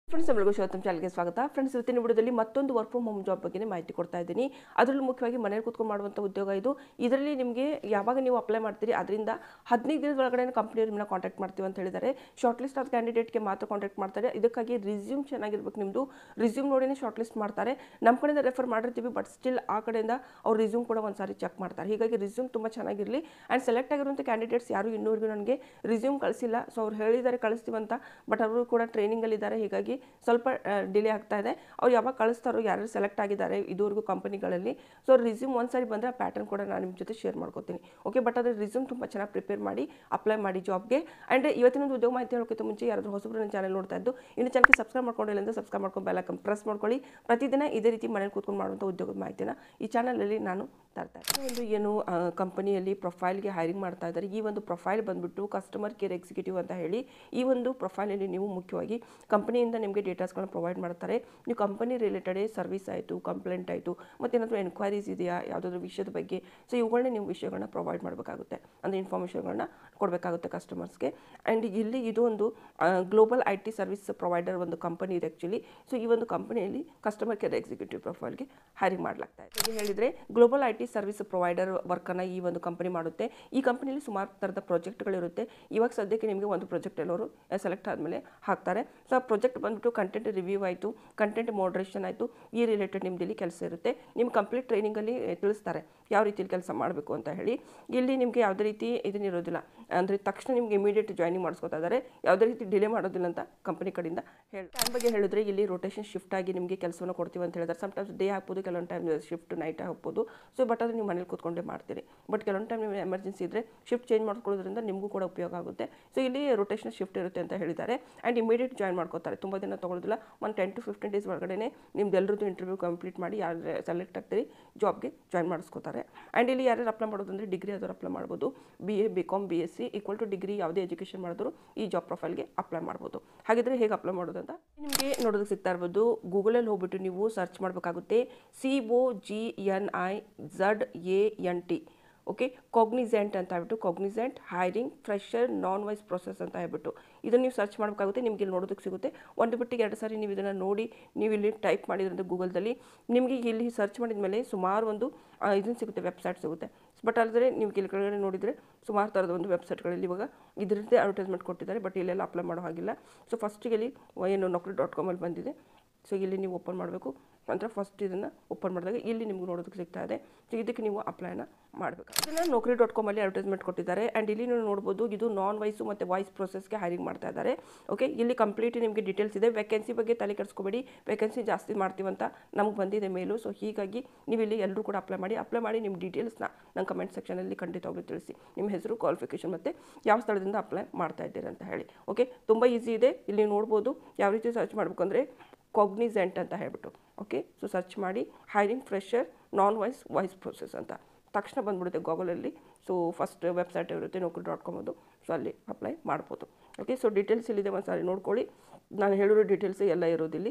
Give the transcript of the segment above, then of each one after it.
friends ಎಲ್ಲರಿಗೂ ಶಿವತಮ್ ಚಾನಲ್ಗೆ ಸ್ವಾಗತ ಫ್ರೆಂಡ್ಸ್ ಇವತ್ತಿನ ವಿಡಿಯೋದಲ್ಲಿ ಮತ್ತೊಂದು ವರ್ಕ್ ಫ್ರಮ್ ಹೋಮ್ ಜಾಬ್ ಬಗ್ಗೆ ಮಾಹಿತಿ ಕೊಡ್ತಾ ಇದ್ದೀನಿ ಅದರಲ್ಲೂ ಮುಖ್ಯವಾಗಿ ಮನೇಲಿ ಕೂತ್ಕೊಂಡು ಮಾಡುವಂಥ ಉದ್ಯೋಗ ಇದು ಇದರಲ್ಲಿ ನಿಮಗೆ ಯಾವಾಗ ನೀವು ಅಪ್ಲೈ ಮಾಡ್ತೀರಿ ಅದರಿಂದ ಹದಿನೈದು ದಿನದ ಒಳಗಡೆ ಕಂಪ್ನಿಯವ್ರು ನಿಮ್ಮನ್ನ ಕಾಂಟ್ಯಾಕ್ಟ್ ಮಾಡ್ತೀವಿ ಅಂತ ಹೇಳಿದ್ದಾರೆ ಶಾರ್ಟ್ ಲಿಸ್ಟ್ ಆದ ಕ್ಯಾಂಡಿಡೇಟ್ಗೆ ಮಾತ್ರ ಕಾಂಟ್ಯಾಕ್ಟ್ ಮಾಡ್ತಾರೆ ಇದಕ್ಕಾಗಿ ರಿಸ್ಯೂಮ್ ಚೆನ್ನಾಗಿರ್ಬೇಕು ನಿಮ್ಮದು ರಿಸ್ಯೂಮ್ ನೋಡಿನೇ ಶಾರ್ಟ್ ಲಿಸ್ಟ್ ಮಾಡ್ತಾರೆ ನಮ್ಮ ಕಡೆಯಿಂದ ರೆಫರ್ ಮಾಡಿರ್ತೀವಿ ಬಟ್ ಸ್ಟಿಲ್ ಆ ಕಡೆಯಿಂದ ಅವ್ರು ರಿಸ್ಯೂಮ್ ಕೂಡ ಒಂದು ಸಾರಿ ಚೆಕ್ ಮಾಡ್ತಾರೆ ಹೀಗಾಗಿ ರಿಸ್ಯೂಮ್ ತುಂಬ ಚೆನ್ನಾಗಿರಲಿ ಆ್ಯಂಡ್ ಸೆಲೆಕ್ಟ್ ಆಗಿರುವಂಥ ಕ್ಯಾಂಡಿಡೇಟ್ಸ್ ಯಾರು ಇನ್ನೂವರೆಗೂ ನನಗೆ ರಿಸ್ಯೂಮ್ ಕಳಿಸಿಲ್ಲ ಸೊ ಅವ್ರು ಹೇಳಿದ್ದಾರೆ ಕಳಿಸ್ತೀವಿ ಅಂತ ಬಟ್ ಅವರು ಕೂಡ ಟ್ರೈನಿಂಗಲ್ಲಿದ್ದಾರೆ ಹೀಗಾಗಿ ಸ್ವಲ್ಪ ಡಿಲೇ ಆಗ್ತಾ ಇದೆ ಅವ್ರು ಯಾವಾಗ ಕಳಿಸ್ತಾರೋ ಯಾರು ಸೆಲೆಕ್ಟ್ ಆಗಿದ್ದಾರೆ ಇದುವರೆಗೂ ಕಂಪನಿಗಳಲ್ಲಿ ಸೊ ರಿಸ್ಯೂಮ್ ಒಂದು ಸಾರಿ ಬಂದರೆ ಆ ಪ್ಯಾಟರ್ನ್ ಕೂಡ ನಾನು ನಿಮ್ಮ ಜೊತೆ ಶೇರ್ ಮಾಡ್ಕೋತೀನಿ ಓಕೆ ಬಟ್ ಅದ್ರ ರಿಸ್ಯೂಮ್ ತುಂಬ ಚೆನ್ನಾಗಿ ಪ್ರಿಪೇರ್ ಮಾಡಿ ಅಪ್ಲೈ ಮಾಡಿ ಜಾಬ್ಗೆ ಆ್ಯಂಡ್ ಇವತ್ತಿನ ಒಂದು ಉದ್ಯೋಗ ಮಾಹಿತಿ ಹೇಳೋಕ್ಕಿಂತ ಮುಂಚೆ ಯಾರಾದರೂ ಹೊಸಬ್ರು ನನ್ನ ಚಾನಲ್ ನೋಡ್ತಾ ಇದ್ದು ಇನ್ನು ಚಾನಲ್ಗೆ ಸಬ್ಸ್ಕ್ರೈಬ್ ಮಾಡ್ಕೊಂಡಿಲ್ಲ ಅಂದರೆ ಸಬ್ಸ್ಕ್ರೈಬ್ ಮಾಡ್ಕೊಂಡು ಬೆಲ್ಲೈಕನ್ ಪ್ರೆಸ್ ಮಾಡ್ಕೊಳ್ಳಿ ಪ್ರತಿದಿನ ಇದೇ ರೀತಿ ಮನೇಲಿ ಕೂತ್ಕೊಂಡು ಮಾಡುವಂಥ ಉದ್ಯೋಗದ ಮಾಹಿತಿನ ಈ ಚಾನಲಲ್ಲಿ ನಾನು ತರ್ತಾ ಇದ್ದೀನಿ ಒಂದು ಏನು ಕಂಪನಿಯಲ್ಲಿ ಪ್ರೊಫೈಲ್ಗೆ ಹೈರಿಂಗ್ ಮಾಡ್ತಾ ಇದ್ದಾರೆ ಈ ಒಂದು ಪ್ರೊಫೈಲ್ ಬಂದ್ಬಿಟ್ಟು ಕಸ್ಟಮರ್ ಕೇರ್ ಎಕ್ಸಿಕ್ಯೂಟಿವ್ ಅಂತ ಹೇಳಿ ಈ ಒಂದು ಪ್ರೊಫೈಲಲ್ಲಿ ನೀವು ಮುಖ್ಯವಾಗಿ ಕಂಪನಿಯಿಂದ ನಿಮಗೆ ಡೇಟಾಸ್ಗಳನ್ನ ಪ್ರೊವೈಡ್ ಮಾಡ್ತಾರೆ ನೀವು ಕಂಪನಿ ರಿಲೇಟೆಡ್ ಸರ್ವಿಸ್ ಆಯಿತು ಕಂಪ್ಲೇಂಟ್ ಆಯಿತು ಮತ್ತೇನಾದರೂ ಎನ್ಕ್ವೈರೀಸ್ ಇದೆಯಾ ಯಾವುದಾದ್ರೂ ವಿಷಯದ ಬಗ್ಗೆ ಸೊ ಇವುಗಳನ್ನ ನೀವು ವಿಷಯಗಳನ್ನ ಪ್ರೊವೈಡ್ ಮಾಡಬೇಕಾಗುತ್ತೆ ಅಂದರೆ ಇನ್ಫಾರ್ಮೇಷನ್ಗಳನ್ನ ಕೊಡಬೇಕಾಗುತ್ತೆ ಕಸ್ಟಮರ್ಸ್ಗೆ ಆ್ಯಂಡ್ ಇಲ್ಲಿ ಇದು ಒಂದು global I T service provider ಒಂದು ಕಂಪನಿ ಇದೆ ಆ್ಯಕ್ಚುಲಿ ಸೊ ಈ ಒಂದು ಕಂಪನಿಯಲ್ಲಿ ಕಸ್ಟಮರ್ ಕೇರ್ ಎಕ್ಸಿಕ್ಯೂಟಿವ್ ಪ್ರೊಫೈಲ್ಗೆ ಹೈರಿಂಗ್ ಮಾಡಲಾಗ್ತಾ ಇದೆ ಹೀಗೆ ಹೇಳಿದರೆ global I T service provider ವರ್ಕನ್ನು ಈ ಒಂದು ಕಂಪನಿ ಮಾಡುತ್ತೆ ಈ ಕಂಪನಿಯಲ್ಲಿ ಸುಮಾರು ಥರದ ಪ್ರಾಜೆಕ್ಟ್ಗಳಿರುತ್ತೆ ಇವಾಗ ಸದ್ಯಕ್ಕೆ ನಿಮಗೆ ಒಂದು ಪ್ರಾಜೆಕ್ಟ್ ಎಲ್ಲವರು ಸೆಲೆಕ್ಟ್ ಆದಮೇಲೆ ಹಾಕ್ತಾರೆ ಸೊ ಆ ಪ್ರಾಜೆಕ್ಟ್ ಬಂದ್ಬಿಟ್ಟು ಕಂಟೆಂಟ್ ರಿವ್ಯೂ ಆಯಿತು ಕಂಟೆಂಟ್ ಮಾಡ್ರೇಷನ್ ಆಯಿತು ಈ ರಿಲೇಟೆಡ್ ನಿಮ್ದು ಇಲ್ಲಿ ಕೆಲಸ ಇರುತ್ತೆ ನಿಮ್ಮ ಕಂಪ್ಲೀಟ್ ಟ್ರೈನಿಂಗಲ್ಲಿ ತಿಳಿಸ್ತಾರೆ ಯಾವ ರೀತಿಯಲ್ಲಿ ಕೆಲಸ ಮಾಡಬೇಕು ಅಂತ ಹೇಳಿ ಇಲ್ಲಿ ನಿಮಗೆ ಯಾವುದೇ ರೀತಿ ಇದನ್ನಿರೋದಿಲ್ಲ ಅಂದರೆ ತಕ್ಷಣ ನಿಮಗೆ ಇಮಿಡಿಯೇಟ್ ಜಾಯ್ನಿಂಗ್ ಮಾಡಿಸ್ಕೊತಾ ಇದ್ದಾರೆ ಯಾವುದೇ ರೀತಿ ಡಿಲೇ ಮಾಡೋದಿಲ್ಲ ಅಂತ ಕಂಪನಿ ಕಡೆಯಿಂದ ಹೇಳಿ ಟೈಮ್ ಬಗ್ಗೆ ಹೇಳಿದ್ರೆ ಇಲ್ಲಿ ರೊಟೇಷನ್ ಶಿಫ್ಟ್ ಆಗಿ ನಿಮಗೆ ಕೆಲಸವನ್ನು ಕೊಡ್ತೀವಿ ಅಂತ ಹೇಳಿದ್ದಾರೆ ಸಮ್ಟೈಮ್ಸ್ ಡೇ ಹಾಕ್ಬೋದು ಕೆಲವೊಂದು ಟೈಮ್ ಶಿಫ್ಟ್ ನೈಟ್ ಹಾಕ್ಬೋದು ಸೊ ಬಟ್ ಅದು ನೀವು ಮನೇಲಿ ಕೂತ್ಕೊಂಡೇ ಮಾಡ್ತೀರಿ ಬಟ್ ಕೆಲವೊಂದು ಟೈಮ್ ನೀವು ಎಮರ್ಜೆನ್ಸಿ ಇದ್ದರೆ ಶಿಫ್ಟ್ ಚೇಂಜ್ ಮಾಡ್ಕೊಳ್ಳೋದ್ರಿಂದ ನಿಮಗೂ ಕೂಡ ಉಪಯೋಗ ಆಗುತ್ತೆ ಸೊ ಇಲ್ಲಿ ರೊಟೇಷನ್ ಶಿಫ್ಟ್ ಇರುತ್ತೆ ಅಂತ ಹೇಳಿದ್ದಾರೆ ಆ್ಯಂಡ್ ಇಮಿಡಿಯೇಟ್ ಜಾಯ್ನ್ ಮಾಡ್ಕೋತಾರೆ ತುಂಬ ದಿನ ತೊಗೊಳ್ಳೋದಿಲ್ಲ ಒಂದು ಟೆನ್ ಟು ಫಿಫ್ಟೀನ್ ಡೇಸ್ ಒಳಗಡೆ ನಿಮ್ದು ಎಲ್ಲರದ್ದು ಇಂಟರ್ವ್ಯೂ ಕಂಪ್ಲೀಟ್ ಮಾಡಿ ಯಾರು ಸೆಲೆಕ್ಟ್ ಆಗ್ತೀರಿ ಜಾಬ್ಗೆ ಜಾಯ್ನ್ ಮಾಡಿಸ್ಕೋತಾರೆ ಆ್ಯಂಡ್ ಇಲ್ಲಿ ಯಾರ್ಯಾರು ಅಪ್ಲೈ ಮಾಡೋದು ಅಂದರೆ ಡಿಗ್ರಿ ಆದವ್ರು ಅಪ್ಲೈ ಮಾಡ್ಬೋದು B A B com B S C equal to degree ಯಾವುದೇ ಎಜುಕೇಷನ್ ಮಾಡಿದ್ರು ಈ ಜಾಬ್ ಪ್ರೊಫೈಲ್ಗೆ ಅಪ್ಲೈ ಮಾಡ್ಬೋದು ಹಾಗಿದ್ರೆ ಹೇಗೆ ಅಪ್ಲೈ ಮಾಡೋದು ಅಂತ ನಿಮಗೆ ನೋಡೋದಕ್ಕೆ ಸಿಗ್ತಾ ಇರ್ಬೋದು ಗೂಗಲಲ್ಲಿ ಹೋಗ್ಬಿಟ್ಟು ನೀವು ಸರ್ಚ್ ಮಾಡಬೇಕಾಗುತ್ತೆ C O G N I Z A N T okay Cognizant ಅಂತ ಹೇಳ್ಬಿಟ್ಟು Cognizant hiring fresher non voice process ಅಂತ ಹೇಳ್ಬಿಟ್ಟು ಇದನ್ನು ನೀವು ಸರ್ಚ್ ಮಾಡಬೇಕಾಗುತ್ತೆ ನಿಮಗೆ ಇಲ್ಲಿ ನೋಡೋದಕ್ಕೆ ಸಿಗುತ್ತೆ ಒಂದು ಬಿಟ್ಟಿಗೆ ಎರಡು ಸಾರಿ ನೀವು ಇದನ್ನು ನೋಡಿ ನೀವು ಇಲ್ಲಿ ಟೈಪ್ ಮಾಡಿದ್ರಂತೆ ಗೂಗಲ್ದಲ್ಲಿ ನಿಮಗೆ ಇಲ್ಲಿ ಸರ್ಚ್ ಮಾಡಿದ ಮೇಲೆ ಸುಮಾರು ಒಂದು ಇದನ್ನು ಸಿಗುತ್ತೆ ವೆಬ್ಸೈಟ್ ಸಿಗುತ್ತೆ ಬಟ್ ಅಲ್ಲದೆ ನೀವು ಇಲ್ಲಿ ಕೆಳಗಡೆ ನೋಡಿದರೆ ಸುಮಾರು ಥರದ ಒಂದು ವೆಬ್ಸೈಟ್ಗಳಲ್ಲಿ ಇವಾಗ ಇದರದ್ದೇ ಅಡ್ವರ್ಟೈಸ್ಮೆಂಟ್ ಕೊಟ್ಟಿದ್ದಾರೆ ಬಟ್ ಇಲ್ಲೆಲ್ಲ ಅಪ್ಲೈ ಮಾಡೋ ಹಾಗಿಲ್ಲ ಸೊ ಫಸ್ಟಿಗೆ ಇಲ್ಲಿ ಏನು ನೌಕರಿ ಡಾಟ್ ಕಾಮಲ್ಲಿ ಬಂದಿದೆ ಸೊ ಇಲ್ಲಿ ನೀವು ಓಪನ್ ಮಾಡಬೇಕು ನಂತರ ಫಸ್ಟ್ ಇದನ್ನು ಓಪನ್ ಮಾಡಿದಾಗ ಇಲ್ಲಿ ನಿಮ್ಗೆ ನೋಡೋದಕ್ಕೆ ಸಿಗ್ತಾ ಇದೆ ಸೊ ಇದಕ್ಕೆ ನೀವು ಅಪ್ಲೈನ ಮಾಡಬೇಕು ಇದನ್ನು ನೌಕರಿ ಡಾಟ್ ಕಾಮಲ್ಲಿ ಅಡ್ವರ್ಟೈಸ್ಮೆಂಟ್ ಕೊಟ್ಟಿದ್ದಾರೆ ಆ್ಯಂಡ್ ಇಲ್ಲಿ ನೀವು ನೋಡ್ಬೋದು ಇದು ನಾನ್ ವಾಯ್ಸು ಮತ್ತು ವಾಯ್ಸ್ ಪ್ರೊಸೆಸ್ಗೆ ಹೈರಿಂಗ್ ಮಾಡ್ತಾ ಇದ್ದಾರೆ ಓಕೆ ಇಲ್ಲಿ ಕಂಪ್ಲೀಟ್ ನಿಮಗೆ ಡೀಟೇಲ್ಸ್ ಇದೆ ವೇಕೆನ್ಸಿ ಬಗ್ಗೆ ತಲೆ ಕೆಡಿಸ್ಕೋಬೇಡಿ ವೇಕೆನ್ಸಿ ಜಾಸ್ತಿ ಮಾಡ್ತೀವಂತ ನಮ್ಗೆ ಬಂದಿದೆ ಮೇಲು ಸೊ ಹೀಗಾಗಿ ನೀವು ಇಲ್ಲಿ ಎಲ್ಲರೂ ಕೂಡ ಅಪ್ಲೈ ಮಾಡಿ ಅಪ್ಲೈ ಮಾಡಿ ನಿಮ್ಮ ಡೀಟೇಲ್ಸ್ನ ನನ್ನ ಕಮೆಂಟ್ ಸೆಕ್ಷನಲ್ಲಿ ಖಂಡಿತವಾಗ್ಲೂ ತಿಳಿಸಿ ನಿಮ್ಮ ಹೆಸರು ಕ್ವಾಲಿಫಿಕೇಷನ್ ಮತ್ತು ಯಾವ ಸ್ಥಳದಿಂದ ಅಪ್ಲೈ ಮಾಡ್ತಾ ಇದ್ದೀರಿ ಅಂತ ಹೇಳಿ ಓಕೆ ತುಂಬ ಈಸಿ ಇದೆ ಇಲ್ಲಿ ನೋಡ್ಬೋದು ಯಾವ ರೀತಿ ಸರ್ಚ್ ಮಾಡಬೇಕು ಅಂದರೆ ಕಾಗ್ನಿಸೆಂಟ್ ಅಂತ ಹೇಳ್ಬಿಟ್ಟು ಓಕೆ ಸೊ ಸರ್ಚ್ ಮಾಡಿ hiring fresher non voice voice process ಅಂತ ತಕ್ಷಣ ಬಂದ್ಬಿಡುತ್ತೆ ಗೂಗಲಲ್ಲಿ ಸೊ ಫಸ್ಟ್ ವೆಬ್ಸೈಟ್ ಇರುತ್ತೆ ನೌಕರಿ ಡಾಟ್ ಕಾಮ್ ಅದು ಸೊ ಅಲ್ಲಿ ಅಪ್ಲೈ ಮಾಡ್ಬೋದು ಓಕೆ ಸೊ ಡೀಟೇಲ್ಸ್ ಇಲ್ಲಿದೆ ಒಂದು ಸಾರಿ ನೋಡ್ಕೊಳ್ಳಿ ನಾನು ಹೇಳಿರೋ ಡೀಟೇಲ್ಸ್ ಎಲ್ಲ ಇರೋದಿಲ್ಲಿ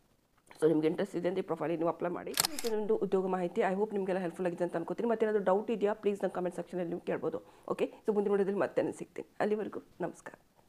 ಸೊ ನಿಮ್ಗೆ ಇಂಟ್ರೆಸ್ಟ್ ಇದೆ ಅಂತ ಈ ಪ್ರೊಫೈಲಿಗೆ ನೀವು ಅಪ್ಲೈ ಮಾಡಿ ನಿಮ್ಮದು ಉದ್ಯೋಗ ಮಾಹಿತಿ ಐ ಹೋಪ್ ನಿಮಗೆಲ್ಲ ಹೆಲ್ಪ್ಫುಲ್ ಆಗಿದೆ ಅಂತ ಅನ್ಕೋತೀನಿ ಮತ್ತೆ ಏನಾದರೂ ಡೌಟ್ ಇದೆಯಾ ಪ್ಲೀಸ್ ನನ್ನ ಕಮೆಂಟ್ ಸೆಕ್ಷನಲ್ಲಿ ನೀವು ಕೇಳ್ಬೋದು ಓಕೆ ಸೊ ಮುಂದಿನ ನೋಡಿದ್ರೆ ಮತ್ತೆ ನಾನು ಸಿಗ್ತೀನಿ ಅಲ್ಲಿವರೆಗೂ ನಮಸ್ಕಾರ